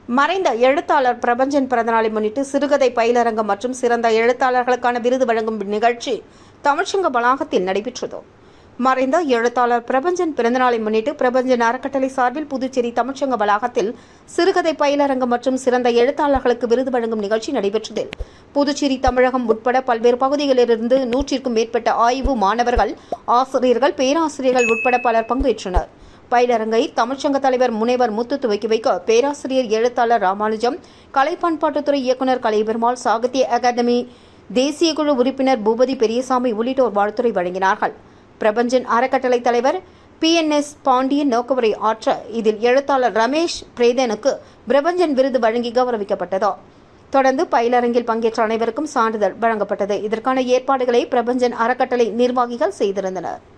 மறைந்த எழுத்தாளர் பிரபஞ்சன் பிறந்தநாளை முன்னிட்டு சிறுகதை பயிலரங்கம் மற்றும் சிறந்த எழுத்தாளர்களுக்கான விருது வழங்கும் நிகழ்ச்சி தமிழ்ச்சங்க வளாகத்தில் நடைபெற்றது மறைந்த எழுத்தாளர் பிரபஞ்சன் பிறந்தநாளை முன்னிட்டு பிரபஞ்சன் அறக்கட்டளை சார்பில் புதுச்சேரி தமிழ்ச்சங்க வளாகத்தில் சிறுகதை பயிலரங்கம் மற்றும் சிறந்த எழுத்தாளர்களுக்கு விருது வழங்கும் நிகழ்ச்சி நடைபெற்றது புதுச்சேரி தமிழகம் உட்பட பல்வேறு பகுதிகளிலிருந்து நூற்றிற்கும் மேற்பட்ட ஆய்வு மாணவர்கள் ஆசிரியர்கள் பேராசிரியர்கள் உட்பட பலர் பங்கேற்றனர் பயிலரங்கை தமிழ்ச்சங்க தலைவர் முனைவர் முத்து துவக்கி வைக்க பேராசிரியர் எழுத்தாளர் ராமானுஜம் கலை பண்பாட்டுத்துறை இயக்குநர் கலைபெருமாள் சாகித்ய அகாதமி தேசிய குழு உறுப்பினர் பூபதி பெரியசாமி உள்ளிட்டோர் வாழ்த்துரை வழங்கினார்கள் பிரபஞ்சன் அறக்கட்டளை தலைவர் பி என் எஸ் பாண்டியன் நோக்கவுரை ஆற்ற இதில் எழுத்தாளர் ரமேஷ் பிரேதனுக்கு பிரபஞ்சன் விருது வழங்கி கௌரவிக்கப்பட்டது தொடர்ந்து பயிலரங்கில் பங்கேற்ற அனைவருக்கும் சான்றிதழ் வழங்கப்பட்டது இதற்கான ஏற்பாடுகளை பிரபஞ்சன் அறக்கட்டளை நிர்வாகிகள் செய்திருந்தனர்